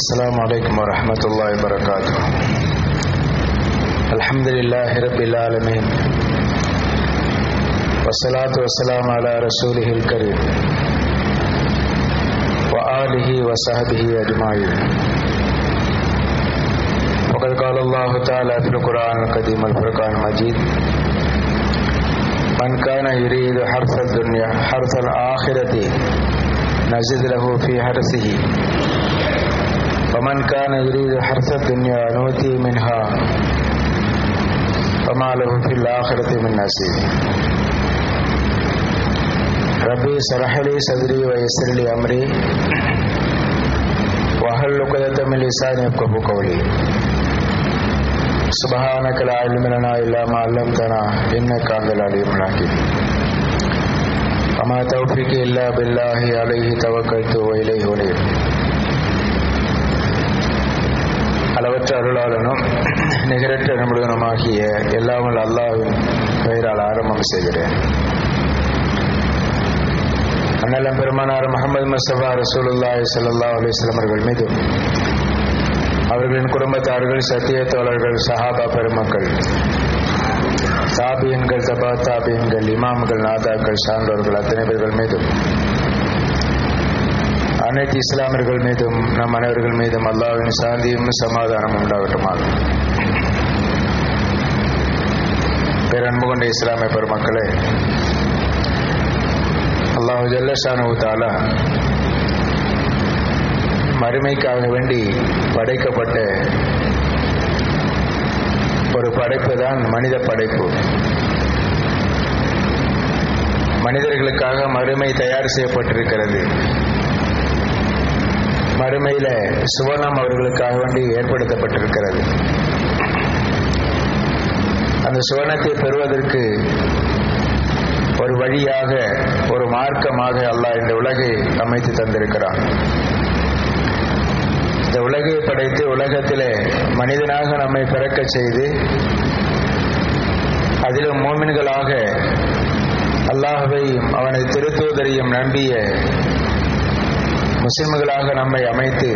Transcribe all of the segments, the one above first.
السلام عليكم ورحمة الله وبركاته الحمد لله رب العالمين والصلاة والسلام على رسوله الكريم وآله وصحبه أجمعين وقد قال الله تعالى في القرآن القديم الفرقان المجيد من كان يريد حرث الدنيا حرث الآخرة نزد له في حرثه ومن كان يريد حرث الدنيا نؤتي منها وما له في الآخرة من نصيب ربي اشرح لي صدري ويسر لي أمري وهل عقدة من لساني يفقهوا قولي سبحانك لا علم لنا إلا ما علمتنا إنك أنت العليم الحكيم وما توفيقي إلا بالله عليه توكلت وإليه أنيب அளவற்ற அருளாளனும் நிகரற்ற நிமிடனுமாகிய எல்லாமல் அல்லாவின் பெயரால் ஆரம்பம் செய்கிறேன் அண்ணலம் பெருமானார் முகமது முஸ்தபா ரசூலுல்லாஹி ஸல்லல்லாஹு அலைஹி வஸல்லம் அவர்கள் மீதும் அவர்களின் குடும்பத்தார்கள் சத்திய தோழர்கள் சஹாபா பெருமக்கள் தாபியன்கள் தபா தாபியன்கள் இமாம்கள் நாதாக்கள் சான்றோர்கள் அத்தனை பேர்கள் மீதும் அனைத்து இஸ்லாமியர்கள் மீதும் நம் அனைவர்கள் மீதும் அல்லாவின் சாந்தியும் சமாதானம் உண்டாகட்டுமாக பேரன்பு கொண்ட இஸ்லாமிய பெருமக்களே அல்லாஹு ஜல்லஷானு தாலா மறுமைக்காக வேண்டி படைக்கப்பட்ட ஒரு படைப்பு தான் மனித படைப்பு மனிதர்களுக்காக மறுமை தயார் செய்யப்பட்டிருக்கிறது மறுமையில சுவர்ணம் அவர்களுக்காக வேண்டி ஏற்படுத்தப்பட்டிருக்கிறது அந்த சுவர்ணத்தை பெறுவதற்கு ஒரு வழியாக ஒரு மார்க்கமாக அல்லாஹ் இந்த உலகை அமைத்து தந்திருக்கிறான் இந்த உலகை படைத்து உலகத்திலே மனிதனாக நம்மை பிறக்க செய்து அதிலும் மோமின்களாக அல்லாஹையும் அவனது திருத்தூதரையும் நம்பிய முஸ்லிம்களாக நம்மை அமைத்து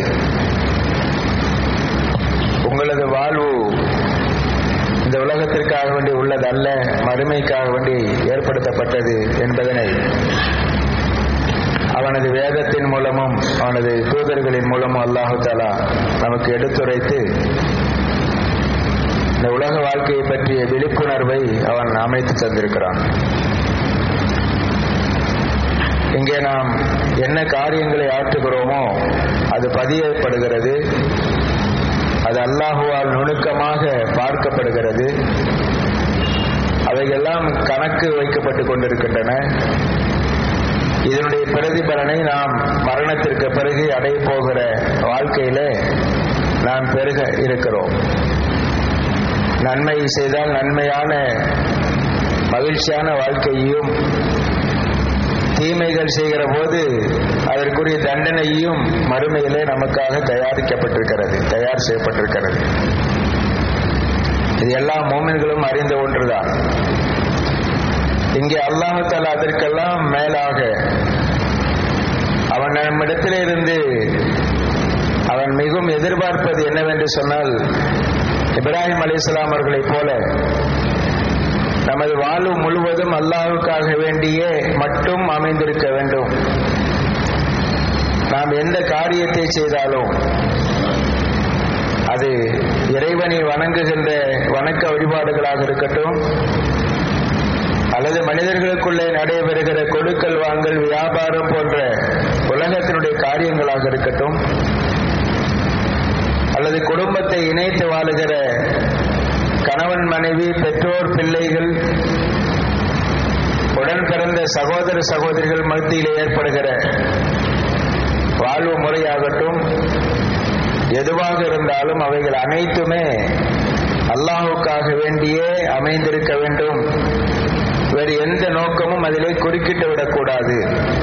உங்களது வாழ்வு இந்த உலகத்திற்காக வேண்டி உள்ளதல்ல மறுமைக்காக வேண்டி ஏற்படுத்தப்பட்டது என்பதனை அவனது வேதத்தின் மூலமும் அவனது தூதர்களின் மூலமும் அல்லாஹு தாலா நமக்கு எடுத்துரைத்து இந்த உலக வாழ்க்கையை பற்றிய விழிப்புணர்வை அவன் அமைத்து தந்திருக்கிறான் இங்கே நாம் என்ன காரியங்களை ஆற்றுகிறோமோ அது பதியப்படுகிறது அது அல்லாஹுவால் நுணுக்கமாக பார்க்கப்படுகிறது அவையெல்லாம் கணக்கு வைக்கப்பட்டு கொண்டிருக்கின்றன இதனுடைய பிரதிபலனை நாம் மரணத்திற்கு பிறகு அடைய போகிற வாழ்க்கையில நாம் பெருக இருக்கிறோம் நன்மை செய்தால் நன்மையான மகிழ்ச்சியான வாழ்க்கையையும் தீமைகள் செய்கிற போது அதற்குரிய தண்டனையும் மறுமையிலே நமக்காக தயாரிக்கப்பட்டிருக்கிறது தயார் செய்யப்பட்டிருக்கிறது இது எல்லா மோமின்களும் அறிந்த ஒன்றுதான் இங்கே அல்லாஹால அதற்கெல்லாம் மேலாக அவன் நம்மிடத்திலே இருந்து அவன் மிகவும் எதிர்பார்ப்பது என்னவென்று சொன்னால் இப்ராஹிம் அலி இஸ்லாம் அவர்களைப் போல நமது வாழ்வு முழுவதும் அல்லாஹுக்காக வேண்டியே மட்டும் அமைந்திருக்க வேண்டும் நாம் எந்த காரியத்தை செய்தாலும் அது இறைவனை வணங்குகின்ற வணக்க வழிபாடுகளாக இருக்கட்டும் அல்லது மனிதர்களுக்குள்ளே நடைபெறுகிற கொடுக்கல் வாங்கல் வியாபாரம் போன்ற உலகத்தினுடைய காரியங்களாக இருக்கட்டும் அல்லது குடும்பத்தை இணைத்து வாழுகிற கணவன் மனைவி பெற்றோர் பிள்ளைகள் உடன் பிறந்த சகோதர சகோதரிகள் மத்தியில் ஏற்படுகிற வாழ்வு முறையாகட்டும் எதுவாக இருந்தாலும் அவைகள் அனைத்துமே அல்லாஹுக்காக வேண்டியே அமைந்திருக்க வேண்டும் வேறு எந்த நோக்கமும் அதிலே குறுக்கிட்டு விடக்கூடாது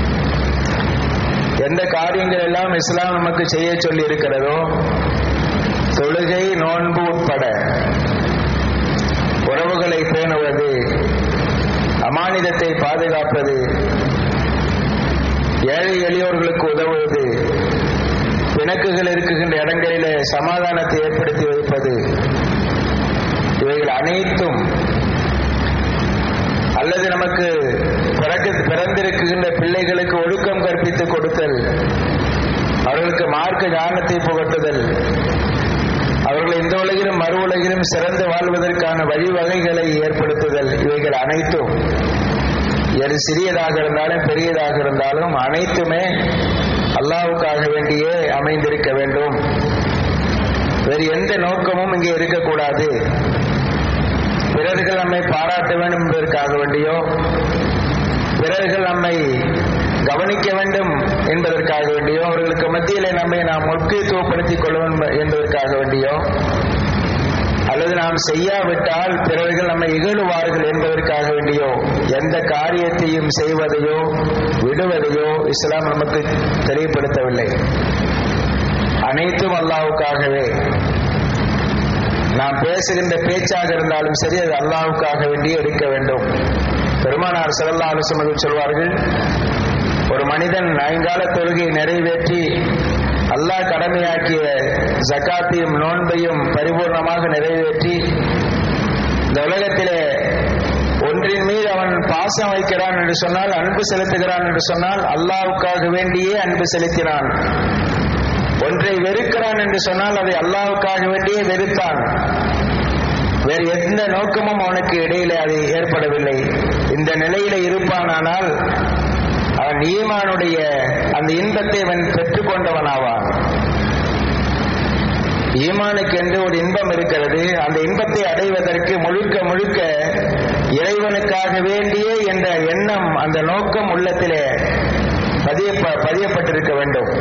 எந்த காரியங்கள் எல்லாம் இஸ்லாம் நமக்கு செய்ய சொல்லி இருக்கிறதோ தொழுகை நோன்பு உட்பட உறவுகளை பேணுவது அமானிதத்தை பாதுகாப்பது ஏழை எளியோர்களுக்கு உதவுவது பிணக்குகள் இருக்குகின்ற இடங்களிலே சமாதானத்தை ஏற்படுத்தி வைப்பது இவைகள் அனைத்தும் அல்லது நமக்கு பிறக்க பிறந்திருக்கின்ற பிள்ளைகளுக்கு ஒழுக்கம் கற்பித்து கொடுத்தல் அவர்களுக்கு மார்க்க ஞானத்தை புகட்டுதல் அவர்கள் இந்த உலகிலும் மறு உலகிலும் சிறந்து வாழ்வதற்கான வழிவகைகளை ஏற்படுத்துதல் இவைகள் அனைத்தும் எது சிறியதாக இருந்தாலும் பெரியதாக இருந்தாலும் அனைத்துமே அல்லாவுக்காக வேண்டியே அமைந்திருக்க வேண்டும் வேறு எந்த நோக்கமும் இங்கே இருக்கக்கூடாது பிறர்கள் நம்மை பாராட்ட வேண்டும் என்பதற்காக வேண்டியோ பிறர்கள் நம்மை கவனிக்க வேண்டும் என்பதற்காக வேண்டியோ அவர்களுக்கு மத்தியிலே நம்மை நாம் முக்கியத்துவப்படுத்திக் கொள்ள வேண்டும் என்பதற்காக வேண்டியோ அல்லது நாம் செய்யாவிட்டால் பிறர்கள் நம்மை இகழுவார்கள் என்பதற்காக வேண்டியோ எந்த காரியத்தையும் செய்வதையோ விடுவதையோ இஸ்லாம் நமக்கு தெளிவுபடுத்தவில்லை அனைத்தும் அல்லாவுக்காகவே நாம் பேசுகின்ற பேச்சாக இருந்தாலும் சரி அது அல்லாவுக்காக வேண்டியே இருக்க வேண்டும் பெருமானார் சிறந்த ஆலோசனைகள் சொல்வார்கள் ஒரு மனிதன் ஐங்கால தொழுகையை நிறைவேற்றி அல்லாஹ் கடமையாக்கிய ஜக்காத்தையும் நோன்பையும் பரிபூர்ணமாக நிறைவேற்றி இந்த உலகத்திலே ஒன்றின் மீது அவன் பாசம் வைக்கிறான் என்று சொன்னால் அன்பு செலுத்துகிறான் என்று சொன்னால் அல்லாவுக்காக வேண்டியே அன்பு செலுத்தினான் ஒன்றை வெறுக்கிறான் என்று சொன்னால் அதை அல்லாவுக்காக வேண்டியே வெறுத்தான் வேறு எந்த நோக்கமும் அவனுக்கு இடையிலே அது ஏற்படவில்லை இந்த நிலையில இருப்பானானால் அவன் ஈமானுடைய அந்த இன்பத்தை அவன் பெற்றுக்கொண்டவனாவான் ஈமானுக்கு என்று ஒரு இன்பம் இருக்கிறது அந்த இன்பத்தை அடைவதற்கு முழுக்க முழுக்க இறைவனுக்காக வேண்டியே என்ற எண்ணம் அந்த நோக்கம் உள்ளத்திலே பதிய பதியப்பட்டிருக்க வேண்டும்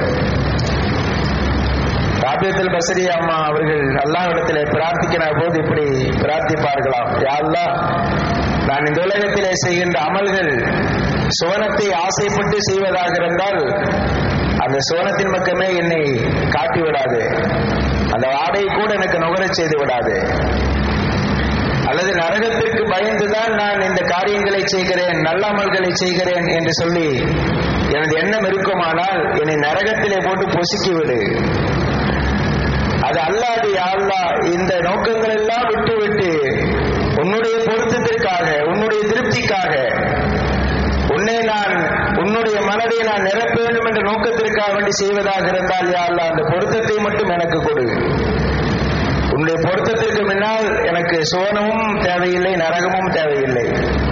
ராபியத்தில் பசரி அம்மா அவர்கள் அல்லாஹ்விடத்திலே பிரார்த்திக்கிற போது இப்படி பிரார்த்திப்பார்களாம் யாழ்லா நான் இந்த உலகத்திலே செய்கின்ற அமல்கள் சுவனத்தை ஆசைப்பட்டு செய்வதாக இருந்தால் அந்த சுவனத்தின் பக்கமே என்னை காட்டி விடாது அந்த வாடகை கூட எனக்கு நுகரச் செய்து விடாது அல்லது நரகத்திற்கு பயந்துதான் நான் இந்த காரியங்களை செய்கிறேன் நல்ல அமல்களை செய்கிறேன் என்று சொல்லி எனது எண்ணம் இருக்குமானால் என்னை நரகத்திலே போட்டு பொசுக்கி விடு அது அல்லாது அல்லா இந்த நோக்கங்கள் எல்லாம் விட்டு விட்டு உன்னுடைய பொருத்தத்திற்காக உன்னுடைய திருப்திக்காக உன்னை நான் உன்னுடைய மனதை நான் நிரப்ப வேண்டும் என்ற நோக்கத்திற்காக வேண்டி செய்வதாக இருந்தால் யா அல்லா அந்த பொருத்தத்தை மட்டும் எனக்கு கொடு உன்னுடைய பொருத்தத்திற்கு முன்னால் எனக்கு சோனமும் தேவையில்லை நரகமும் தேவையில்லை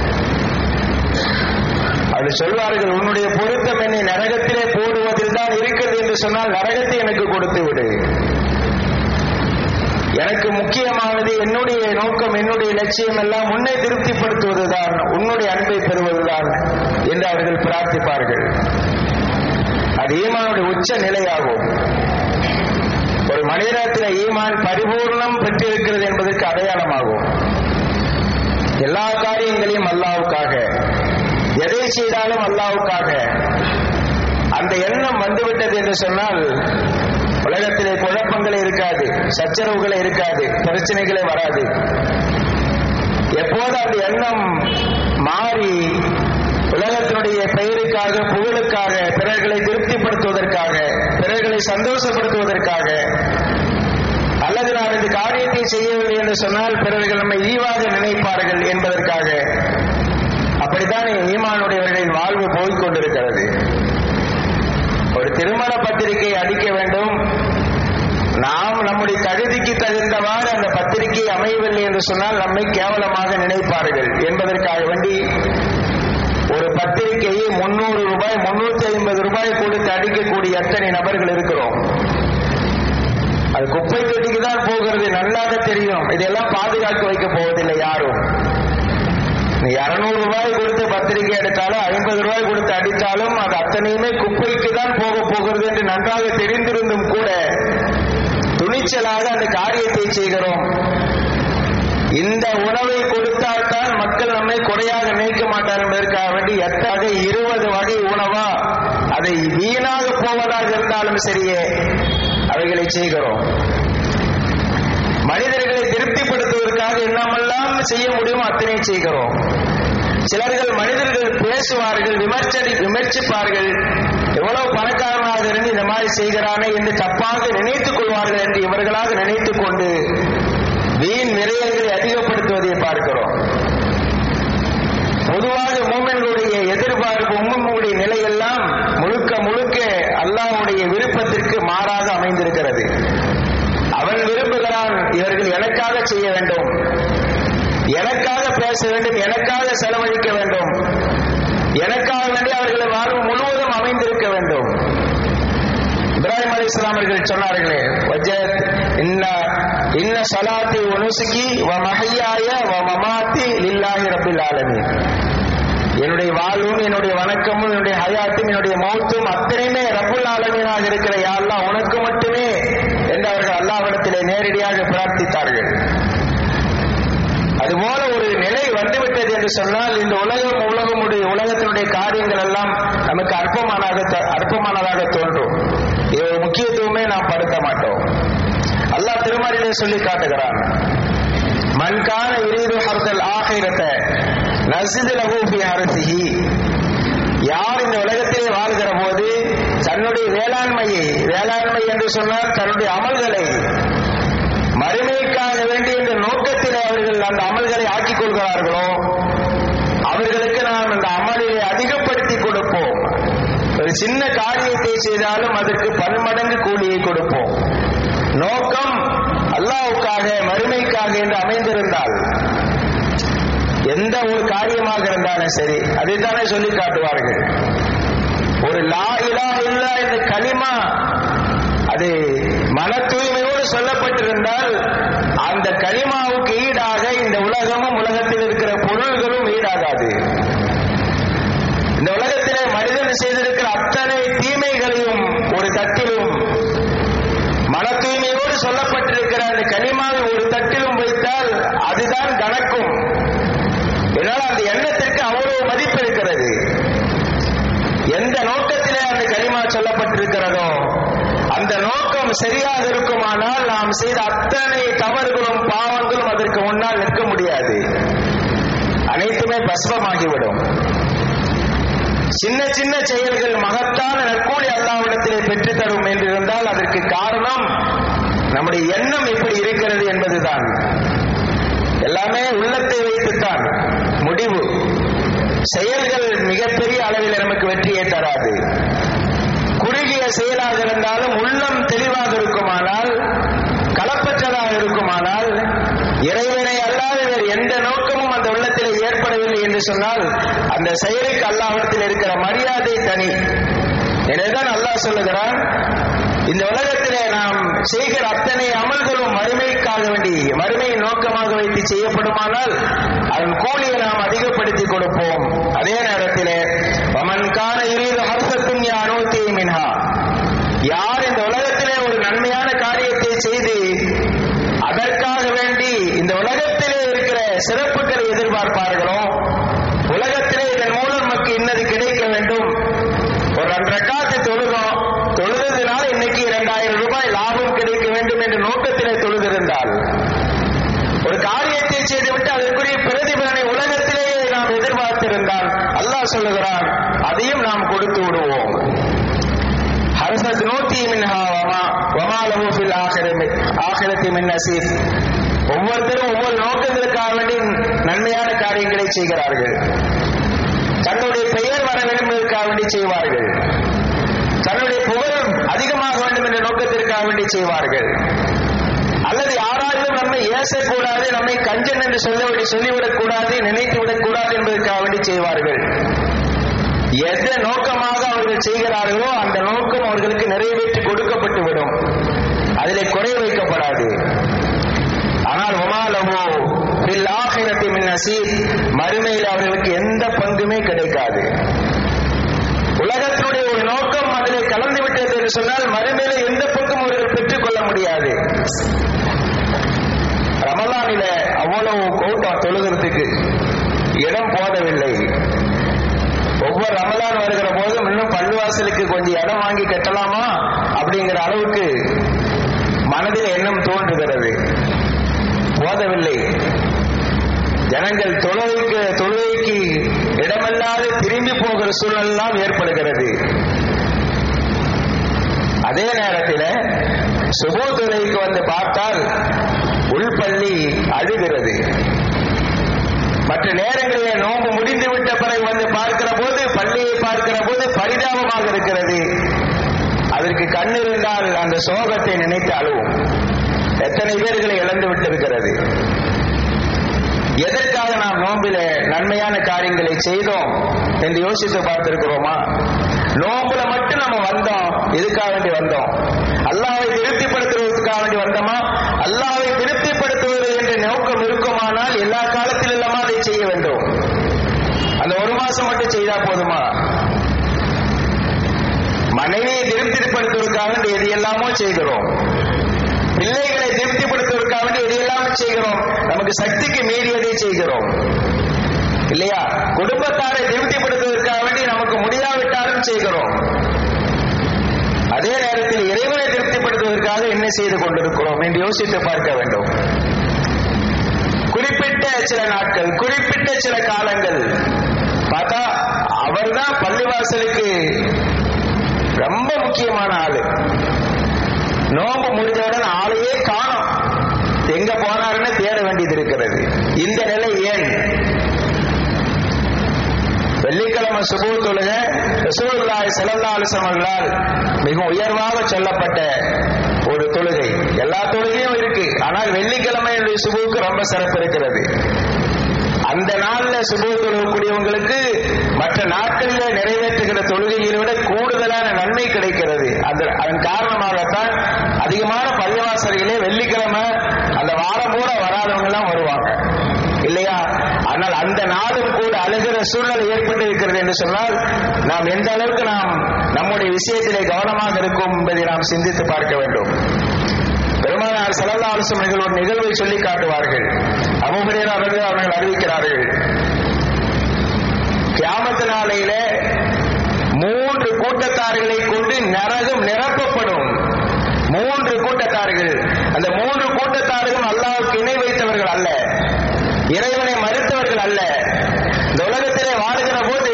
அப்படி சொல்வார்கள் உன்னுடைய பொருத்தம் என்னை நரகத்திலே போடுவதில் தான் இருக்கிறது என்று சொன்னால் நரகத்தை எனக்கு கொடுத்து விடு எனக்கு முக்கியமானது என்னுடைய நோக்கம் என்னுடைய லட்சியம் எல்லாம் உன்னை திருப்திப்படுத்துவதுதான் உன்னுடைய அன்பை பெறுவதுதான் என்று அவர்கள் பிரார்த்திப்பார்கள் அது ஈமானுடைய உச்ச நிலையாகும் ஒரு மனிதத்தில் ஈமான் பரிபூர்ணம் பெற்றிருக்கிறது என்பதற்கு அடையாளமாகும் எல்லா காரியங்களையும் அல்லாவுக்காக எதை செய்தாலும் அல்லாவுக்காக அந்த எண்ணம் வந்துவிட்டது என்று சொன்னால் உலகத்திலே குழப்பங்களே இருக்காது சச்சரவுகளே இருக்காது பிரச்சனைகளே வராது எப்போது அந்த எண்ணம் மாறி உலகத்தினுடைய பெயருக்காக புகழுக்காக பிறர்களை திருப்திப்படுத்துவதற்காக பிறர்களை சந்தோஷப்படுத்துவதற்காக அல்லது நான் இந்த காரியத்தை செய்யவில்லை என்று சொன்னால் பிறர்கள் நம்மை ஈவாக நினைப்பார்கள் என்பதற்காக அப்படித்தான் ஈமானுடையவர்களின் வாழ்வு போய்கொண்டிருக்கிறது ஒரு திருமண பத்திரிகை அடிக்க வேண்டும் நாம் நம்முடைய தகுதிக்கு தகுந்தவாறு அந்த பத்திரிகை அமையவில்லை என்று சொன்னால் நம்மை கேவலமாக நினைப்பார்கள் என்பதற்காக வேண்டி ஒரு பத்திரிகையை முன்னூறு ரூபாய் முன்னூத்தி ஐம்பது ரூபாய் கொடுத்து அடிக்கக்கூடிய எத்தனை நபர்கள் இருக்கிறோம் அது குப்பை தொட்டிக்கு தான் போகிறது நல்லாக தெரியும் இதெல்லாம் பாதுகாக்க வைக்க போவதில்லை யாரும் நீ இருநூறு ரூபாய் கொடுத்து பத்திரிகை எடுத்தாலும் ஐம்பது ரூபாய் கொடுத்து அடித்தாலும் அது அத்தனையுமே குப்பைக்கு தான் போக போகிறது என்று நன்றாக தெரிந்திருந்தும் கூட துணிச்சலாக அந்த காரியத்தை செய்கிறோம் இந்த உணவை கொடுத்தால்தான் மக்கள் நம்மை குறையாக நினைக்க மாட்டார் என்பதற்காக வேண்டி எத்தாக இருபது வகை உணவா அதை வீணாக போவதாக இருந்தாலும் சரியே அவைகளை செய்கிறோம் மனிதர்களை திருப்திப்படுத்துவதற்காக என்னமெல்லாம் செய்ய முடியுமோ அத்தனை செய்கிறோம் சிலர்கள் மனிதர்கள் பேசுவார்கள் விமர்சனி விமர்சிப்பார்கள் எவ்வளவு பணக்காரனாக இருந்து இந்த மாதிரி செய்கிறானே என்று தப்பாக நினைத்துக் கொள்வார்கள் என்று இவர்களாக நினைத்துக் கொண்டு வீண் விரயங்களை அதிகப்படுத்துவதை பார்க்கிறோம் பொதுவாக மூமென்களுடைய எதிர்பார்ப்பு உம்மனுடைய நிலையெல்லாம் முழுக்க முழுக்க அல்லாஹ்வுடைய விருப்பத்திற்கு மாறாக அமைந்திருக்கிறது அவன் விரும்புகிறான் இவர்கள் எனக்காக செய்ய வேண்டும் எனக்காக பேச வேண்டும் எனக்காக செலவழிக்க வேண்டும் எனக்காக வேண்டி அவர்கள் வாழ்வு முழுவதும் அமைந்திருக்க வேண்டும் இப்ராஹிம் அலி அவர்கள் சொன்னார்களே வஜத் இன்ன இன்ன சலாத்தி உனுசுகி வ மஹையாய வ மமாத்தி லில்லாஹி ரப்பில் ஆலமீன் என்னுடைய வாழ்வும் என்னுடைய வணக்கமும் என்னுடைய ஹயாத்தும் என்னுடைய மௌத்தும் அத்தனையுமே ரப்புல் ஆலமீனாக இருக்கிற யா அல்லாஹ் உனக்கு மட்டுமே என்று அவர்கள் அல்லாஹ்விடத்திலே நேரடியாக பிரார்த்தித்தார்கள் அதுபோல ஒரு நிலை வந்துவிட்டது என்று சொன்னால் இந்த உலகம் உலகமுடைய உலகத்தினுடைய காரியங்கள் எல்லாம் நமக்கு அற்பமானதாக அற்பமானதாக தோன்றும் இது ஒரு முக்கியத்துவமே நாம் படுத்த மாட்டோம் அல்லாஹ் திருமறையிலே சொல்லி காட்டுகிறான் மண்கான இரீது ஹர்தல் ஆகிரத்தை நசிது லகூபி அரசிஹி யார் இந்த உலகத்திலே வாழ்கிற போது தன்னுடைய வேளாண்மையை வேளாண்மை என்று சொன்னால் தன்னுடைய அமல்களை மறுமைக்காக வேண்டிய இந்த நோக்கத்திலே அவர்கள் அந்த அமல்களை ஆக்கிக் கொள்கிறார்களோ அவர்களுக்கு நாம் அந்த அமலிலே அதிகப்படுத்தி கொடுப்போம் ஒரு சின்ன காரியத்தை செய்தாலும் அதற்கு பன்மடங்கு கூலியை கொடுப்போம் நோக்கம் அல்லாவுக்காக மறுமைக்காக என்று அமைந்திருந்தால் எந்த ஒரு காரியமாக இருந்தாலும் சரி அதைத்தானே சொல்லி காட்டுவார்கள் ஒரு லா இலா இல்லா என்ற களிமா அது மன தூய்மையோடு சொல்லப்பட்டிருந்தால் அந்த களிமாவுக்கு ஈடாக இந்த உலகமும் உலகத்தில் இருக்கிற பொருள்களும் ஈடாகாது இந்த உலகத்திலே மனிதன் செய்திருக்கிற அத்தனை தீமைகளையும் ஒரு தட்டிலும் மன தூய்மையோடு சொல்லப்பட்டிருக்கிற அந்த களிமாவை ஒரு தட்டிலும் வைத்தால் அதுதான் கணக்கும் என்னால் அந்த எண்ணத்திற்கு அவ்வளவு மதிப்பு இருக்கிறது எந்த நோக்கத்திலே அந்த களிமா சொல்லப்பட்டிருக்கிறதோ அந்த நோக்கம் சரியாக இருக்குமானால் நாம் செய்த அத்தனை தவறுகளும் பாவங்களும் அதற்கு முன்னால் நிற்க முடியாது அனைத்துமே பஸ்மமாகிவிடும் சின்ன சின்ன செயல்கள் மகத்தான நற்கூலி அல்லாவிடத்திலே பெற்றுத் தரும் என்று இருந்தால் அதற்கு காரணம் நம்முடைய எண்ணம் எப்படி இருக்கிறது என்பதுதான் எல்லாமே உள்ளத்தை வைத்துத்தான் முடிவு செயல்கள் மிகப்பெரிய அளவில் நமக்கு வெற்றியை தராது குறுகிய செயலாக இருந்தாலும் உள்ளம் தெளிவாக இருக்குமானால் களப்பற்றதாக இருக்குமானால் இறைவனை அல்லாத வேறு எந்த நோக்கமும் அந்த உள்ளத்திலே ஏற்படவில்லை என்று சொன்னால் அந்த செயலுக்கு அல்லாஹிடத்தில் இருக்கிற மரியாதை தனி எனவேதான் அல்லாஹ் சொல்லுகிறான் இந்த உலகத்திலே நாம் செய்கிற அத்தனை அமல்களும் மறுமைக்காக வேண்டி மறுமையை நோக்கமாக வைத்து செய்யப்படுமானால் அதன் கூலியை நாம் அதிகப்படுத்தி கொடுப்போம் அதே நேரத்திலே வமன்கான இரு ஹர்சத்தும் அனுமதி மின்ஹா யார் இந்த உலகத்திலே ஒரு நன்மையான காரியத்தை செய்து அதற்காக வேண்டி இந்த உலகத்திலே இருக்கிற சிறப்புகளை எதிர்பார்ப்பார்களோ உலகத்திலே இதன் மூலம் நமக்கு இன்னது கிடைக்க வேண்டும் ஒரு ரெண்டு ரக்காத்து தொழுதோம் தொழுததுனால இன்னைக்கு இரண்டாயிரம் ரூபாய் லாபம் கிடைக்க வேண்டும் என்ற நோக்கத்திலே தொழுதிருந்தால் ஒரு காரியத்தை செய்துவிட்டு அதற்குரிய பிரதிபலனை உலகத்திலேயே நாம் எதிர்பார்த்திருந்தால் அல்லாஹ் சொல்லுகிறான் அதையும் நாம் கொடுத்து விடுவோம் ஹர்சத் நூத்தி மின்ஹா வமா வமா லஹு ஃபில் ஆখিরাতি ஆখিরাতি மின் நசீப் ஒவ்வொருத்தரும் ஒவ்வொரு நோக்கங்களுக்காக வேண்டி நன்மையான காரியங்களை செய்கிறார்கள் தன்னுடைய பெயர் வர வேண்டும் என்பதற்காக வேண்டி செய்வார்கள் தன்னுடைய புகழ் அதிகமாக வேண்டும் என்ற நோக்கத்திற்காக வேண்டி செய்வார்கள் அல்லது யாராலும் நம்மை ஏசக்கூடாது நம்மை கஞ்சன் என்று சொல்ல சொல்லிவிடக் கூடாது நினைத்து விடக் கூடாது என்பதற்காக வேண்டி செய்வார்கள் எந்த நோக்கமாக அவர்கள் செய்கிறார்களோ அந்த நோக்கம் அவர்களுக்கு நிறைவேற்றி கொடுக்கப்பட்டு விடும் அதிலே குறை வைக்கப்படாது ஆனால் உமாலவோ பில் ஆகிரத்தி மின் நசீர் மறுமையில் அவர்களுக்கு எந்த பங்குமே கிடைக்காது உலகத்தினுடைய ஒரு நோக்கம் அதிலே கலந்து விட்டது என்று சொன்னால் மறுமையில எந்த பங்கும் அவர்கள் பெற்றுக் கொள்ள முடியாது ரமலானில அவ்வளவு கூட்டம் தொழுகிறதுக்கு இடம் போதவில்லை ஒவ்வொரு ரமலான் வருகிற போதும் இன்னும் பள்ளிவாசலுக்கு கொஞ்சம் இடம் வாங்கி கட்டலாமா அப்படிங்கிற அளவுக்கு மனதில் எண்ணம் தோன்றுகிறது போதவில்லை ஜனங்கள் தொழுகைக்கு தொழுகைக்கு இடமல்லாது திரும்பி போகிற சூழலெல்லாம் ஏற்படுகிறது அதே நேரத்தில் சுபோ தொழுகைக்கு வந்து பார்த்தால் உள்பள்ளி அழுகிறது மற்ற நேரங்களிலே நோன்பு முடிந்து விட்ட பிறகு வந்து பார்க்கிற போது பள்ளியை பார்க்கிற போது பரிதாபமாக இருக்கிறது அதற்கு கண் இருந்தால் அந்த சோகத்தை நினைத்து அழுவும் எத்தனை பேர்களை இழந்து விட்டிருக்கிறது எதற்காக நாம் நோம்பில நன்மையான காரியங்களை செய்தோம் என்று யோசித்து பார்த்திருக்கிறோமா நோம்புல மட்டும் நம்ம வந்தோம் எதுக்காக வேண்டி வந்தோம் அல்லாவை திருப்திப்படுத்துவதற்காக வேண்டி வந்தோமா அல்லாவை திருப்திப்படுத்துவது என்ற நோக்கம் இருக்குமானால் எல்லா காலத்திலும் இல்லாம அதை செய்ய வேண்டும் அந்த ஒரு மாசம் மட்டும் செய்தா போதுமா மனைவியை திருப்திப்படுத்துவதற்காக வேண்டி எது எல்லாமோ செய்கிறோம் பிள்ளைகளை திருப்திப்படுத்துவதற்காக வேண்டி எது எல்லாமே செய்கிறோம் நமக்கு சக்திக்கு மீறியதை செய்கிறோம் இல்லையா குடும்பத்தாரை திருப்திப்படுத்துவதற்காக வேண்டி நமக்கு முடியாவிட்டாலும் செய்கிறோம் அதே நேரத்தில் இறைவனை திருப்திப்படுத்துவதற்காக என்ன செய்து கொண்டிருக்கிறோம் என்று யோசித்து பார்க்க வேண்டும் குறிப்பிட்ட சில நாட்கள் குறிப்பிட்ட சில காலங்கள் பார்த்தா அவர்தான் பள்ளிவாசலுக்கு ரொம்ப முக்கியமான ஆளு நோம்பு முடிஞ்சவுடன் ஆளையே காணும் எங்க போனாருன்னு தேட வேண்டியது இருக்கிறது இந்த நிலை ஏன் வெள்ளிக்கிழமை சுபு தொழுக ரசூலுல்லாஹி ஸல்லல்லாஹு அலைஹி வஸல்லம் மிக உயர்வாக சொல்லப்பட்ட ஒரு தொழுகை எல்லா தொழுகையும் இருக்கு ஆனால் வெள்ளிக்கிழமையுடைய சுபுவுக்கு ரொம்ப சிறப்பு இருக்கிறது அந்த நாள்ல சுபு தொழுகக்கூடியவங்களுக்கு மற்ற நாட்களில் நிறைவேற்றுகிற தொழுகையை விட கூடுதலான நன்மை கிடைக்கிறது அந்த அதன் காரணமாகத்தான் அதிகமான பள்ளிவாசல்களே வெள்ளிக்கிழமை அந்த வாரம் பூரா வராதவங்க எல்லாம் வருவாங்க இல்லையா ஆனால் அந்த நாளும் கூட அழுகிற சூழ்நிலை ஏற்பட்டு இருக்கிறது என்று சொன்னால் நாம் எந்த அளவுக்கு நாம் நம்முடைய விஷயத்திலே கவனமாக இருக்கும் என்பதை நாம் சிந்தித்து பார்க்க வேண்டும் பெருமானார் செலல்லா ஆலோசனைகள் ஒரு நிகழ்வை சொல்லி காட்டுவார்கள் அபுபரேர் அவர்கள் அவர்கள் அறிவிக்கிறார்கள் கியாமத்து நாளையில மூன்று கூட்டத்தார்களை கொண்டு நரகம் நிரப்பப்படும் மூன்று கூட்டத்தார்கள் அந்த மூன்று கூட்டத்தார்களும் அல்லாவுக்கு இணை வைத்தவர்கள் அல்ல இறைவனை மறுத்தவர்கள் அல்ல இந்த உலகத்திலே வாழுகிற போது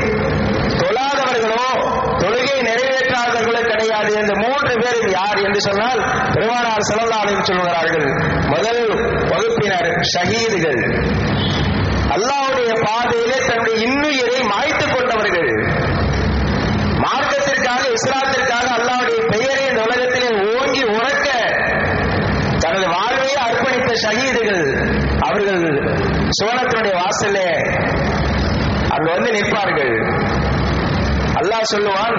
தொழாதவர்களோ தொழுகை நிறைவேற்றாதவர்களோ கிடையாது இந்த மூன்று பேரும் யார் என்று சொன்னால் பெருமானார் செலவாளையும் சொல்கிறார்கள் முதல் வகுப்பினர் ஷஹீதுகள் அல்லாவுடைய பாதையிலே தன்னுடைய இன்னுயிரை மாய்த்துக் கொண்டவர்கள் மார்க்கத்திற்காக இஸ்லாத்திற்காக அல்லாவுடைய பெயரை இந்த உலகத்திலே ஓங்கி உறக்க தனது வாழ்வையே அர்ப்பணித்த ஷஹீதுகள் அவர்கள் சுவனத்தினுடைய வாசலே அங்கு வந்து நிற்பார்கள் அல்லாஹ் சொல்லுவான்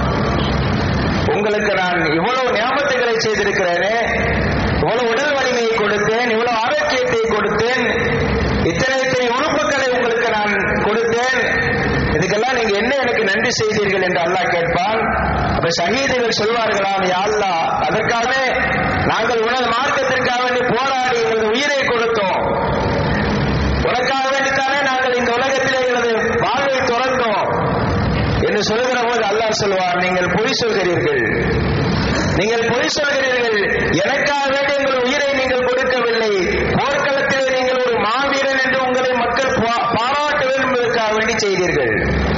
உங்களுக்கு நான் இவ்வளவு ஞாபகத்துகளை செய்திருக்கிறேனே இவ்வளவு உடல் வலிமையை கொடுத்தேன் இவ்வளவு ஆரோக்கியத்தை கொடுத்தேன் இத்தனை இத்தனை உறுப்புகளை உங்களுக்கு நான் கொடுத்தேன் இதுக்கெல்லாம் நீங்க என்ன எனக்கு நன்றி செய்தீர்கள் என்று அல்லாஹ் கேட்பான் அப்ப ஷஹீதுகள் சொல்வார்களாம் யா அல்லாஹ் அதற்காக நாங்கள் உனது மார்க்கத்திற்காக வேண்டி போராடி எங்களது உயிரை கொடுத்தோம் உனக்காக வேண்டித்தானே நாங்கள் இந்த உலகத்திலே எங்களது வாழ்வை துறந்தோம் என்று சொல்லுகிற போது அல்லாஹ் சொல்வார் நீங்கள் பொய் சொல்கிறீர்கள் நீங்கள் பொய் சொல்கிறீர்கள் எனக்காக வேண்டி உங்கள் உயிரை நீங்கள் கொடுக்கவில்லை போர்க்களத்திலே நீங்கள் ஒரு மாவீரன் என்று உங்களை மக்கள் பா- பாராட்ட வேண்டும் என்பதற்காக வேண்டி செய்தீர்கள்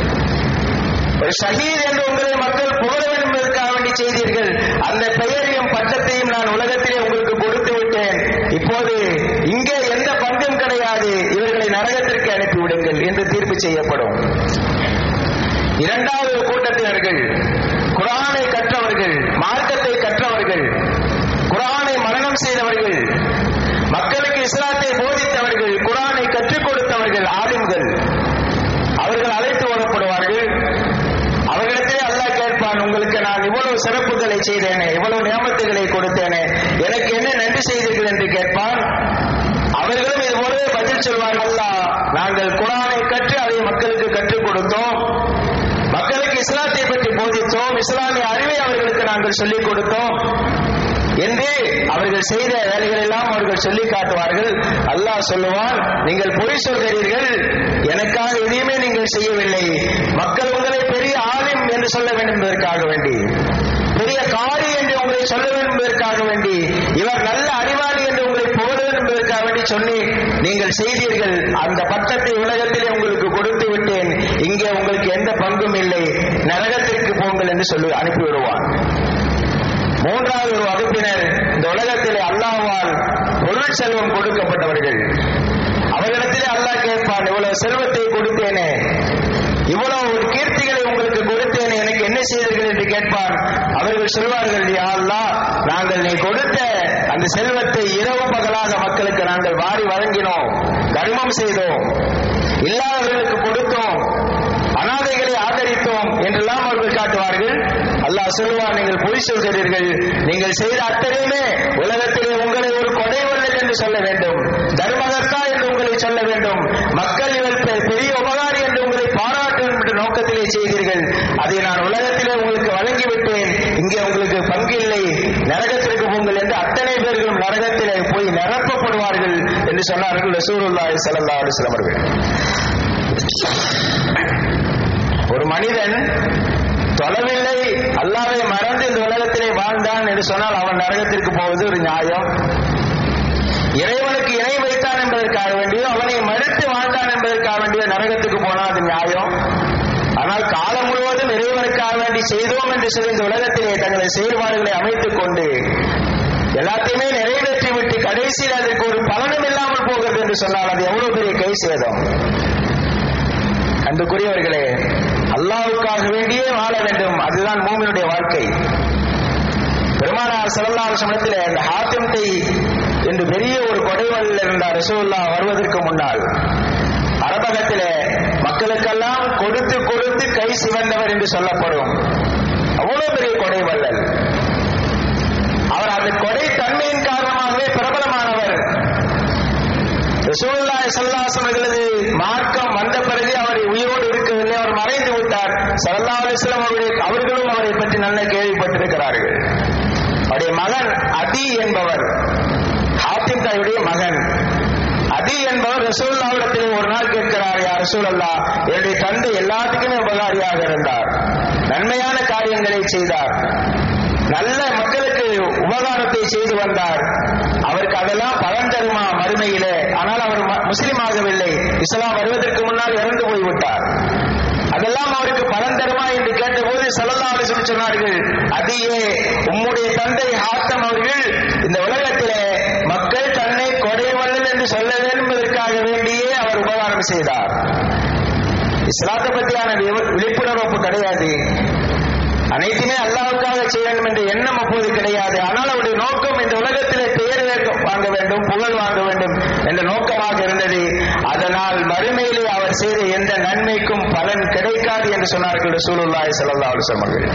ஒரு ஷஹீத் என்று உங்களை மக்கள் புகழ வேண்டும் என்பதற்காக வேண்டி செய்தீர்கள் அந்த பெயரையும் பட்டத்தையும் நான் உலகத்திலே உங்களுக்கு கொடுத்து விட்டேன் இப்போது இங்கே எந்த பங்கும் கிடையாது இவர்களை நரகத்திற்கு அனுப்பிவிடுங்கள் என்று தீர்ப்பு செய்யப்படும் இரண்டாவது கூட்டத்தினர்கள் குரானை கற்றவர்கள் மார்க்கத்தை கற்றவர்கள் குரானை மரணம் செய்தவர்கள் மக்களுக்கு இஸ்லாத்தை போதித்தவர்கள் குரானை கற்றுக் கொடுத்தவர்கள் ஆலிம்கள் அவர்கள் அழைத்து வரப்படுவார்கள் அவர்களிடத்திலே அல்லாஹ் கேட்பான் உங்களுக்கு நான் இவ்வளவு சிறப்புகளை செய்தேனே இவ்வளவு நியமத்துகளை கொடுத்தேனே எனக்கு என்ன நன்றி செய்தீர்கள் என்று கேட்பான் அவர்களும் இது போலவே பதில் சொல்வார்கள் அல்லாஹ் நாங்கள் குரானை கற்று அதை மக்களுக்கு கற்றுக் கொடுத்தோம் மக்களுக்கு இஸ்லாத்தை பற்றி போதித்தோம் இஸ்லாமிய அறிவை அவர்களுக்கு நாங்கள் சொல்லிக் கொடுத்தோம் என்று அவர்கள் செய்த வேலைகள் எல்லாம் அவர்கள் சொல்லி காட்டுவார்கள் அல்லாஹ் சொல்லுவான் நீங்கள் பொய் சொல்கிறீர்கள் எனக்காக எதையுமே நீங்கள் செய்யவில்லை மக்கள் உங்களை பெரிய ஆலிம் என்று சொல்ல வேண்டும் என்பதற்காக வேண்டி பெரிய காரி என்று உங்களை சொல்ல வேண்டும் என்பதற்காக வேண்டி இவர் நல்ல அறிவாளி என்று உங்களை புகழ வேண்டும் என்பதற்காக வேண்டி சொல்லி நீங்கள் நீங்கள் செய்தீர்கள் அந்த பட்டத்தை உலகத்திலே உங்களுக்கு கொடுத்து விட்டேன் இங்கே உங்களுக்கு எந்த பங்கும் இல்லை நரகத்திற்கு போங்கள் என்று சொல்லி அனுப்பிவிடுவான் மூன்றாவது ஒரு வகுப்பினர் இந்த உலகத்திலே அல்லாஹ்வால் பொருள் செல்வம் கொடுக்கப்பட்டவர்கள் அவர்களிடத்திலே அல்லாஹ் கேட்பான் இவ்வளவு செல்வத்தை கொடுத்தேனே இவ்வளவு ஒரு கீர்த்திகளை உங்களுக்கு கொடுத்தேனே எனக்கு என்ன செய்தீர்கள் என்று கேட்பான் அவர்கள் சொல்வார்கள் யா அல்லாஹ் நாங்கள் நீ கொடுத்த அந்த செல்வத்தை இரவு பகலாக மக்களுக்கு நாங்கள் வாரி வழங்கினோம் தர்மம் செய்தோம் இல்லாதவர்களுக்கு கொடுத்தோம் அனாதைகளை ஆதரித்தோம் என்றெல்லாம் அவர்கள் காட்டுவார்கள் அல்லாஹ் சொல்லுவார் நீங்கள் பொய் சொல்கிறீர்கள் நீங்கள் செய்த அத்தனையுமே உலகத்திலே உங்களை ஒரு கொடைவல்லல் என்று சொல்ல வேண்டும் தர்மகர்த்தா என்று உங்களை சொல்ல வேண்டும் மக்கள் இவர் பெ- பெரிய உபகாரி என்று உங்களை பாராட்ட வேண்டும் என்ற நோக்கத்திலே செய்தீர்கள் அதை நான் உலகத்திலே உங்களுக்கு வழங்கிவிட்டேன் இங்கே உங்களுக்கு பங்கில்லை நரகத்திற்கு போங்கள் என்று அத்தனை பேர்களும் நரகத்திலே போய் நிரப்பப்படுவார்கள் என்று சொன்னார்கள் ரசூலுல்லாஹி ஸல்லல்லாஹு அலைஹி வஸல்லம் அவர்கள் ஒரு மனிதன் தொலைவில்லை அல்லாவை மறந்து இந்த உலகத்திலே வாழ்ந்தான் என்று சொன்னால் அவன் நரகத்திற்கு போவது ஒரு நியாயம் இறைவனுக்கு இணை வைத்தான் என்பதற்காக வேண்டியோ அவனை மறுத்து வாழ்ந்தான் என்பதற்காக வேண்டிய நரகத்துக்கு போனால் அது நியாயம் ஆனால் காலம் முழுவதும் இறைவனுக்காக வேண்டி செய்தோம் என்று சொல்லி இந்த உலகத்திலே தங்களது செயல்பாடுகளை அமைத்துக் கொண்டு எல்லாத்தையுமே நிறைவேற்றி விட்டு கடைசியில் அதற்கு ஒரு பலனும் இல்லாமல் போகிறது என்று சொன்னால் அது எவ்வளவு பெரிய கை சேதம் அன்புக்குரியவர்களே அல்லாஹ்வுக்காக வேண்டியே வாழ வேண்டும் அதுதான் மூமினுடைய வாழ்க்கை பெருமானார் ஸல்லல்லாஹு சமயத்தில் அந்த ஹாத்திம்தை என்று பெரிய ஒரு கொடைவல்ல இருந்த ரசூல்லா வருவதற்கு முன்னால் அரபகத்திலே மக்களுக்கெல்லாம் கொடுத்து கொடுத்து கை சிவந்தவர் என்று சொல்லப்படும் அவ்வளவு பெரிய கொடைவல்லல் அவர் அந்த கொடை தன்மையின் காரணமாகவே பிரபலமானவர் ரசூலுல்லாஹி ஸல்லல்லாஹு அலைஹி அவர்களது மார்க்கம் வந்த பிறகு அவர் உயிரோடு இருக்கவில்லை அவர் மறைந்து விட்டார் ஸல்லல்லாஹு அலைஹி வஸல்லம் அவருடைய அவர்களும் அவரை பற்றி நல்ல கேள்விப்பட்டிருக்கிறார்கள் அவருடைய மகன் அதி என்பவர் ஹாத்திம் தாயுடைய மகன் அதி என்பவர் ரசூல்லாவிடத்தில் ஒரு நாள் கேட்கிறார் யார் ரசூலல்லா என்னுடைய தந்தை எல்லாத்துக்குமே உபகாரியாக இருந்தார் நன்மையான காரியங்களை செய்தார் நல்ல மக்களுக்கு உபகாரத்தை செய்து வந்தார் அவருக்கு அதெல்லாம் பலன் தருமா மறுமையிலே ஆனால் அவர் ம- முஸ்லிம் ஆகவில்லை இஸ்லாம் வருவதற்கு முன்னால் இறந்து போய்விட்டார் அதெல்லாம் அவருக்கு பலன் தருமா என்று கேட்டபோது சல்லல்லாஹு அலைஹி வஸல்லம் சொன்னார்கள் அதியே உம்முடைய தந்தை ஹாத்தம் அவர்கள் இந்த உலகத்திலே மக்கள் தன்னை கொடைவல்லல் என்று சொல்ல வேண்டும் என்பதற்காக வேண்டியே அவர் உபகாரம் செய்தார் இஸ்லாத்தை பற்றியான விவ- விழிப்புணர்வு கிடையாது அனைத்துமே அல்லாஹ்வுக்காக செய்ய வேண்டும் என்ற எண்ணம் அப்போது கிடையாது ஆனால் அவருடைய நோக்கம் இந்த உலகத்திலே பெயர் வேக்க- வாங்க வேண்டும் புகழ் வாங்க வேண்டும் என்ற நோக்கமாக இருந்தது அதனால் மறுமையிலே அவர் செய்த எந்த நன்மைக்கும் பலன் கிடைக்காது என்று சொன்னார்கள் ரசூலுல்லாஹி ஸல்லல்லாஹு அலைஹி வஸல்லம் அவர்கள்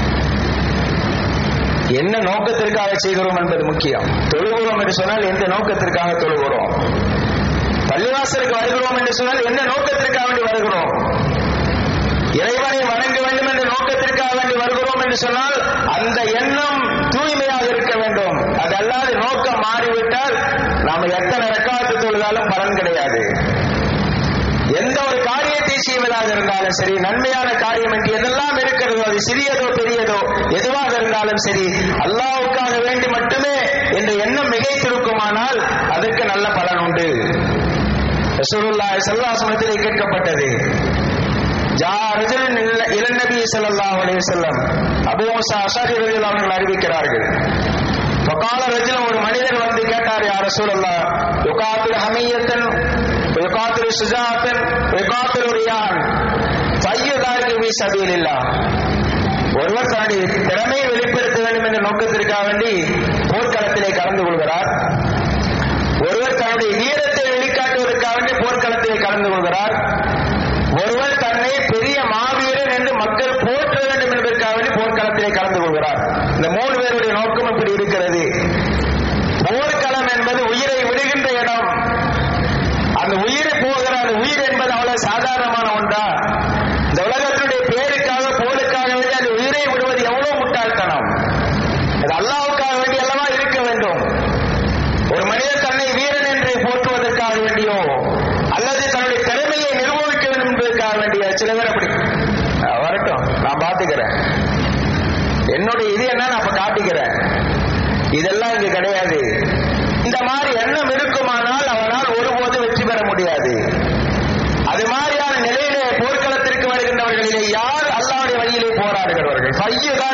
என்ன நோக்கத்திற்காக செய்கிறோம் என்பது முக்கியம் தொழுகிறோம் என்று சொன்னால் எந்த நோக்கத்திற்காக தொழுகிறோம் பள்ளிவாசலுக்கு வருகிறோம் என்று சொன்னால் என்ன நோக்கத்திற்காக வேண்டி வருகிறோம் இறைவனை வணங்க வேண்டும் என்ற நோக்கத்திற்காக வேண்டி வருகிறோம் என்று சொன்னால் அந்த எண்ணம் தூய்மையாக இருக்க வேண்டும் அது அல்லாது நோக்கம் மாறிவிட்டால் நாம எத்தனை ரெக்கார்டு தொழுதாலும் பலன் கிடையாது எந்த ஒரு காரியத்தை செய்வதாக இருந்தாலும் சரி நன்மையான காரியம் என்று எதெல்லாம் இருக்கிறதோ அது சிறியதோ பெரியதோ எதுவாக இருந்தாலும் சரி அல்லாஹ்வுக்காக வேண்டி மட்டுமே என்ற எண்ணம் மிகைத்திருக்குமானால் அதற்கு நல்ல பலன் உண்டு ரசூலுல்லாஹி ஸல்லல்லாஹு அலைஹி வஸல்லத்திலே கேட்கப்பட்டது ஜா ரஜுலின் இல- இலன் நபி ஸல்லல்லாஹு அலைஹி வஸல்லம் அபூ மூஸா அஷாரி ரலியல்லாஹு அன்ஹு அறிவிக்கிறார்கள் வகால ரஜுல் ஒரு மனிதர் வந்து கேட்டார் யார் ரசூலல்லாஹ் யுகாத்தில் ஹமியத்தன் யுகாத்தில் சுஜாத்தன் யுகாத்தில் ரியான் ஃபையுதாரிக்கு ஃபீ சபீலில்லாஹ் ஒருவர் தன்னுடைய திறமையை வெளிப்படுத்த வேண்டும் என்ற நோக்கத்திற்காக வேண்டி போர்க்களத்திலே கலந்து கொள்கிறார் ஒருவர் தன்னுடைய வீரத்தை வெளிக்காட்டுவதற்காக வேண்டி போர்க்களத்திலே கலந்து கொள்கிறார் ஒருவர் தன்னை பெரிய மாவீரன் என்று மக்கள் போற்ற வேண்டும் என்பதற்காக வேண்டி போர்க்களத்திலே கலந்து கொள்கிறார் இந்த மூணு பேருடைய நோக்கம் இப்படி இருக்கிறது போர்க்களம் என்பது உயிரை விடுகின்ற இடம் அந்த உயிர் போகிற அந்த உயிர் என்பது அவ்வளவு சாதாரணமான ஒன்றா இந்த உலகத்தினுடைய பேருக்காக போருக்காக வேண்டி அந்த உயிரை விடுவது எவ்வளவு முட்டாள்தனம் அது அல்லாவுக்காக வேண்டி அல்லவா இருக்க வேண்டும் ஒரு மனிதன் தன்னை வீரன் என்று போற்றுவதற்காக வேண்டியோ அல்லது தன்னுடைய திறமையை நிர்வகிக்க வேண்டும் என்பதற்காக வேண்டிய சில பேர் அப்படி அஹ் வரட்டும் நான் பார்த்துக்கிறேன் என்னுடைய இது என்ன நான் அப்ப காட்டிக்கிறேன் இதெல்லாம் இங்க கிடையாது இந்த மாதிரி எண்ணம் இருக்குமானால் அவனால் ஒருபோதும் வெற்றி பெற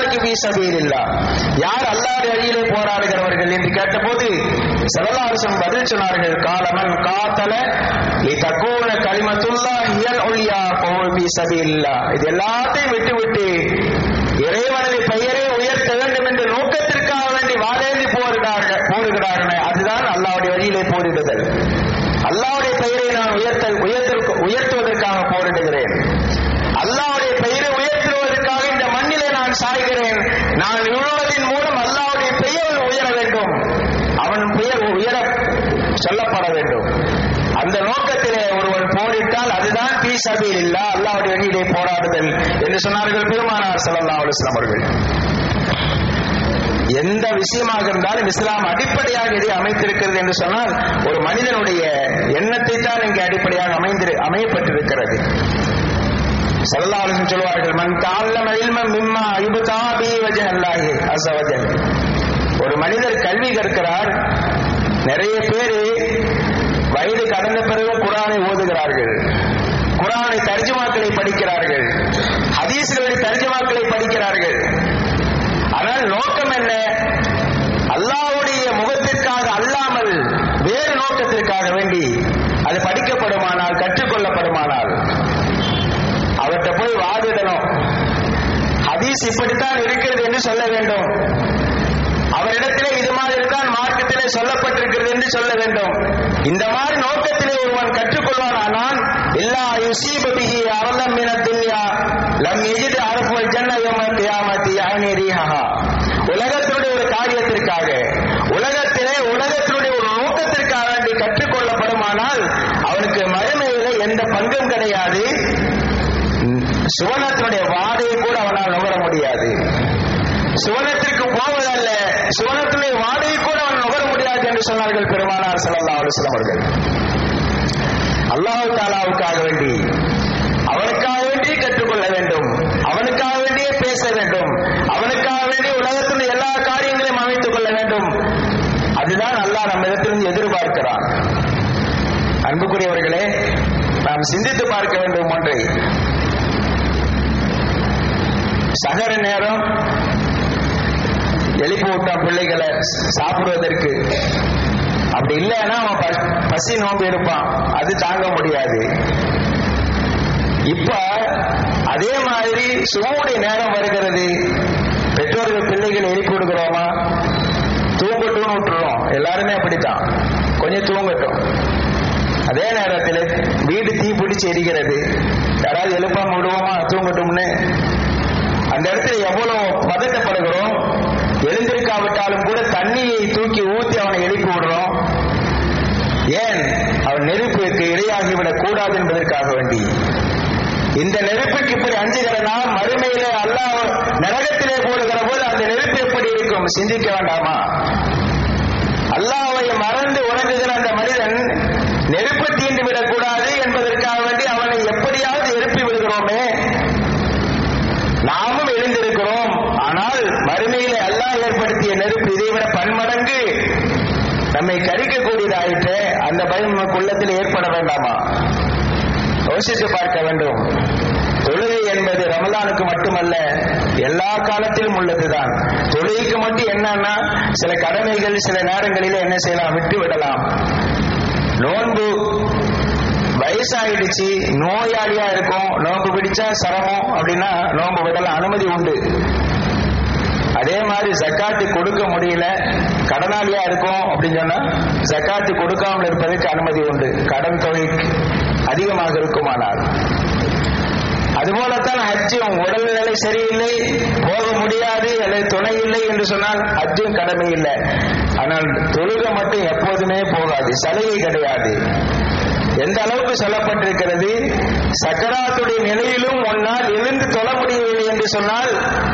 முஜாஹிதுக்கு ஃபீ சபீலில்லா யார் அல்லாஹ்வுடைய வழியிலே போராடுகிறவர்கள் என்று கேட்டபோது ஸல்லல்லாஹு பதில் சொன்னார்கள் காலமன் காத்தல லி தக்கூன கலிமத்துல்லா ஹியல் உல்யா ஃபஹுவ ஃபீ சபீலில்லா இது எல்லாத்தையும் விட்டுவிட்டு இறைவனது பெயரை உயர்த்த வேண்டும் என்ற நோக்கத்திற்காக வேண்டி வாழேந்தி போரிடார்கள் போரிடுகிறார்கள் அதுதான் அல்லாஹ்வுடைய வழியிலே போரிடுதல் அல்லாஹ்வுடைய பெயரை நான் உயர்த்த உயர்த்த உயர்த்துவதற்காக போரிடுகிறேன் அல்லாஹ்வுடைய பெயரை உயர்த்துவதற்காக இந்த மண்ணிலே நான் சாய்கிறேன் நான் உழுவதின் மூலம் அல்லாஹ்வுடைய பெயர் உயர வேண்டும் அவன் பெயர் உயர சொல்லப்பட வேண்டும் அந்த நோக்கத்திலே ஒருவன் போரிட்டால் அதுதான் பீ சபீல் இல்லா அல்லாஹ்வுடைய வழியிலே போராடுதல் என்று சொன்னார்கள் பெருமானார் ஸல்லல்லாஹு அலைஹி வஸல்லம் அவர்கள் எந்த விஷயமாக இருந்தாலும் இஸ்லாம் அடிப்படையாக எதை அமைத்திருக்கிறது என்று சொன்னால் ஒரு மனிதனுடைய எண்ணத்தை தான் இங்கே அடிப்படையாக அமைந்திரு அமையப்பட்டிருக்கிறது சல்லாஹ் சொல்வார்கள் மன் தாழ்லம் இல்மம் மிம்மா ஐபுதாபி வஜன் அல்லாஹி அசவஜன் ஒரு மனிதர் கல்வி கற்கிறார் நிறைய பேர் வயது கடந்த பிறகு குரானை ஓதுகிறார்கள் குரானை தர்ஜுமாக்களை படிக்கிறார்கள் ஹதீஸ்களை தர்ஜுமாக்களை படிக்கிறார்கள் ஆனால் நோக்கம் என்ன அல்லாஹ்வுடைய முகத்திற்காக அல்லாமல் வேறு நோக்கத்திற்காக வேண்டி அது படிக்கப்படுமானால் கற்றுக்கொள்ளப்படுமானால் அவர்கிட்ட போய் வாதிடணும் ஹதீஸ் இப்படித்தான் இருக்கிறது என்று சொல்ல வேண்டும் அவரிடத்திலே இது மாதிரி தான் மார்க்கத்திலே சொல்லப்பட்டிருக்கிறது என்று சொல்ல வேண்டும் இந்த மாதிரி நோக்கத்திலே ஒருவன் கற்றுக்கொள்வானானால் எல்லா யுசீபபிஹி அரலம் மின துன்யா லம் எஜித் அரஃபுல் ஜன்ன யௌம கியாமத்தி ஐனி ரீஹா உலகத்தினுடைய ஒரு காரியத்திற்காக உலகத்திலே உலகத்தினுடைய ஒரு நோக்கத்திற்காக வேண்டி கற்றுக்கொள்ளப்படுமானால் அவனுக்கு மறுமையில எந்த பங்கும் கிடையாது சுவனத்தினுடைய வாதையை கூட அவனால் நுகர முடியாது சுவனத்திற்கு போவதல்ல சுவனத்தினுடைய வாடையை கூட அவன் நுகர முடியாது என்று சொன்னார்கள் பெருமானார் ஸல்லல்லாஹு அலைஹி வஸல்லம் அவர்கள் அல்லாஹ் தாலாவுக்காக வேண்டி அவனுக்காக வேண்டி கற்றுக்கொள்ள வேண்டும் அவனுக்காக வேண்டியே பேச வேண்டும் அவனுக்காக வேண்டி உலகத்தின் எல்லா காரியங்களையும் அமைத்துக் கொள்ள வேண்டும் அதுதான் அல்லாஹ் நம்ம இடத்திலிருந்து எதிர்பார்க்கிறான் அன்புக்குரியவர்களே நாம் சிந்தித்து பார்க்க வேண்டும் ஒன்றை சகர நேரம் எழுப்பி விட்டான் பிள்ளைகளை சாப்பிடுவதற்கு அப்படி இல்லைன்னா அவன் ப- பசி நோம்பு இருப்பான் அது தாங்க முடியாது இப்ப அதே மாதிரி சுகமுடைய நேரம் வருகிறது பெற்றோர்கள் பிள்ளைகளை எழுப்பி விடுகிறோமா தூங்கட்டும்னு விட்டுறோம் எல்லாருமே அப்படித்தான் கொஞ்சம் தூங்கட்டும் அதே நேரத்தில் வீடு தீ பிடிச்சு எரிகிறது யாராவது எழுப்பாம விடுவோமா தூங்கட்டும்னு அந்த இடத்துல எவ்வளவு பதட்டப்படுகிறோம் எழுந்திருக்காவிட்டாலும் கூட தண்ணியை தூக்கி ஊத்தி அவனை எழுப்பி விடுறோம் ஏன் அவன் நெருப்புக்கு இரையாகிவிடக் கூடாது என்பதற்காக வேண்டி இந்த நெருப்புக்கு இப்படி அஞ்சுகிறனா மறுமையிலே அல்லாஹ் நரகத்திலே போடுகிற போது அந்த நெருப்பு எப்படி இருக்கும் சிந்திக்க வேண்டாமா அல்லாஹ்வை மறந்து உறங்குகிற அந்த மனிதன் நெருப்பு தீண்டு விடக்கூடாது என்பதற்காக வேண்டி அவனை எப்படியாவது எழுப்பி விடுகிறோமே நாமும் எழுந்திருக்கிறோம் ஆனால் மறுமையிலே அல்லாஹ் ஏற்படுத்திய நெருப்பு இதைவிட பன்மடங்கு நம்மை கரிக்கக்கூடியதாயிற்று அந்த பயம் நமக்கு உள்ளத்தில் ஏற்பட வேண்டாமா யோசித்து பார்க்க வேண்டும் தொழுகை என்பது ரமலானுக்கு மட்டுமல்ல எல்லா காலத்திலும் உள்ளதுதான் தொழுகைக்கு மட்டும் என்னன்னா சில கடமைகள் சில நேரங்களில் என்ன செய்யலாம் விட்டு விடலாம் நோன்பு வயசாயிடுச்சு நோயாளியா இருக்கும் நோன்பு பிடிச்சா சிரமம் அப்படின்னா நோன்பு விடலாம் அனுமதி உண்டு அதே மாதிரி ஜக்காத்து கொடுக்க முடியல கடனாளியா இருக்கும் அப்படின்னு சொன்னா ஜக்காத்து கொடுக்காமல் இருப்பதற்கு அனுமதி உண்டு கடன் தொகை அதிகமாக இருக்குமானால் அதுபோலத்தான் ஹஜ்ஜும் உடல்நிலை சரியில்லை போக முடியாது அல்லது துணை இல்லை என்று சொன்னால் ஹஜ்ஜும் கடமை இல்லை ஆனால் தொழுக மட்டும் எப்போதுமே போகாது சலுகை கிடையாது எந்த அளவுக்கு சொல்லப்பட்டிருக்கிறது சக்கராத்துடைய நிலையிலும் உன்னால் எழுந்து தொழ முடியவில்லை என்று சொன்னால்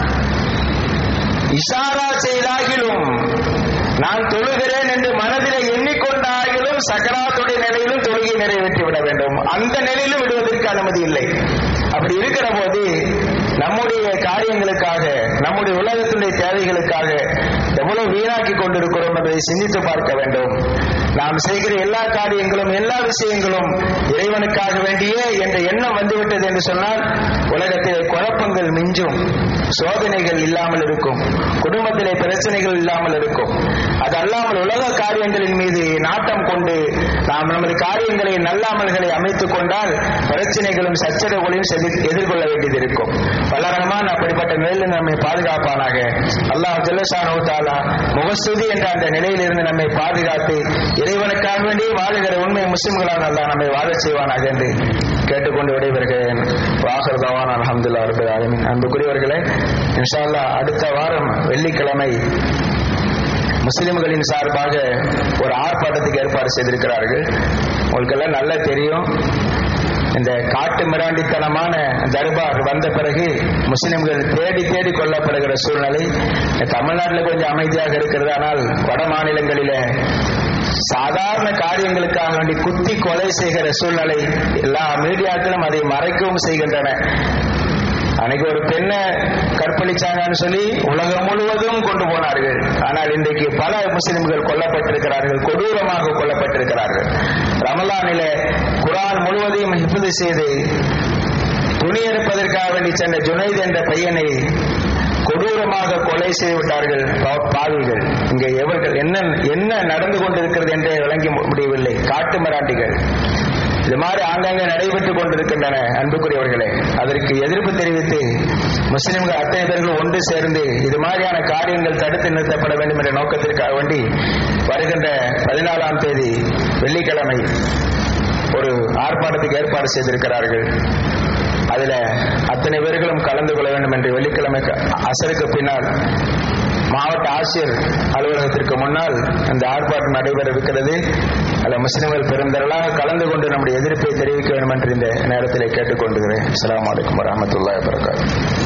இஷாரா செய்தாகிலும் நான் தொழுகிறேன் என்று மனதிலே எண்ணிக்கொண்டாகிலும் சக்கராத்துடைய நிலையிலும் தொழுகை நிறைவேற்றி விட வேண்டும் அந்த நிலையிலும் விடுவதற்கு அனுமதி இல்லை அப்படி இருக்கிற போது நம்முடைய காரியங்களுக்காக நம்முடைய உலகத்தினுடைய தேவைகளுக்காக எவ்வளவு வீணாக்கி கொண்டிருக்கிறோம் என்பதை சிந்தித்து பார்க்க வேண்டும் நாம் செய்கிற எல்லா காரியங்களும் எல்லா விஷயங்களும் இறைவனுக்காக வேண்டியே என்ற எண்ணம் வந்துவிட்டது என்று சொன்னால் உலகத்திலே குழப்பங்கள் மிஞ்சும் சோதனைகள் இல்லாமல் இருக்கும் குடும்பத்திலே பிரச்சனைகள் இல்லாமல் இருக்கும் அது அல்லாமல் உலக காரியங்களின் மீது நாட்டம் கொண்டு நாம் நமது காரியங்களை நல்லாமல்களை அமைத்துக் கொண்டால் பிரச்சனைகளும் சச்சரவுகளையும் செதி- எதிர்கொள்ள வேண்டியது இருக்கும் வல்லரகமான் அப்படிப்பட்ட நிலையில் நம்மை பாதுகாப்பானாக அல்லாஹ் ஜல்லஷானு தாலா முகஸ்துதி என்ற அந்த நிலையிலிருந்து நம்மை பாதுகாத்து இறைவனுக்காக வேண்டி வாழுகிற உண்மை முஸ்லிம்களால் அல்லாஹ் நம்மை வாழச் செய்வானாக என்று கேட்டுக்கொண்டு விடைபெறுகிறேன் வாகர்தவான் அலமதுல்லா ரபுல் ஆலமீன் அன்புக்குரியவர்களே இன்ஷா அல்லாஹ் அடுத்த வாரம் வெள்ளிக்கிழமை முஸ்லிம்களின் சார்பாக ஒரு ஆர்ப்பாட்டத்துக்கு ஏற்பாடு செய்திருக்கிறார்கள் உங்களுக்கெல்லாம் நல்லா தெரியும் இந்த காட்டு மிராண்டித்தனமான தர்பார் வந்த பிறகு முஸ்லிம்கள் தேடி தேடி கொல்லப்படுகிற சூழ்நிலை தமிழ்நாட்டில் கொஞ்சம் அமைதியாக இருக்கிறது ஆனால் வட மாநிலங்களிலே சாதாரண காரியங்களுக்காக வேண்டி குத்தி கொலை செய்கிற சூழ்நிலை எல்லா மீடியாக்களும் அதை மறைக்கவும் செய்கின்றன அன்னைக்கு ஒரு பெண்ணை கற்பழிச்சாங்கன்னு சொல்லி உலகம் முழுவதும் கொண்டு போனார்கள் ஆனால் இன்றைக்கு பல முஸ்லிம்கள் கொல்லப்பட்டிருக்கிறார்கள் கொடூரமாக கொல்லப்பட்டிருக்கிறார்கள் ரமலானில குரான் முழுவதையும் ஹிஃபது செய்து துணி எடுப்பதற்காக வேண்டி சென்ற ஜுனைத் என்ற பையனை கொடூரமாக கொலை செய்து விட்டார்கள் பா- பாவிகள் இங்கே எவர்கள் என்ன என்ன நடந்து கொண்டிருக்கிறது என்றே விளங்கி முடியவில்லை காட்டு மராண்டிகள் இது மாதிரி ஆங்காங்கே நடைபெற்றுக் கொண்டிருக்கின்றன அன்புக்குரியவர்களே அதற்கு எதிர்ப்பு தெரிவித்து முஸ்லிம்கள் அத்தனை பேர்கள் ஒன்று சேர்ந்து இது மாதிரியான காரியங்கள் தடுத்து நிறுத்தப்பட வேண்டும் என்ற நோக்கத்திற்காக வேண்டி வருகின்ற பதினாலாம் தேதி வெள்ளிக்கிழமை ஒரு ஆர்ப்பாட்டத்துக்கு ஏற்பாடு செய்திருக்கிறார்கள் அதுல அத்தனை பேர்களும் கலந்து கொள்ள வேண்டும் என்று வெள்ளிக்கிழமை க- அசருக்கு பின்னால் மாவட்ட ஆட்சியர் அலுவலகத்திற்கு முன்னால் அந்த ஆர்ப்பாட்டம் நடைபெற இருக்கிறது அதில் முஸ்லிம்கள் பெருந்திரளாக கலந்து கொண்டு நம்முடைய எதிர்ப்பை தெரிவிக்க வேண்டும் என்று இந்த நேரத்தில் கேட்டுக்கொண்டுகிறேன் அஸ்ஸலாமு அலைக்கும் வரஹ்மத்துல்லாஹி வபரகாத்துஹு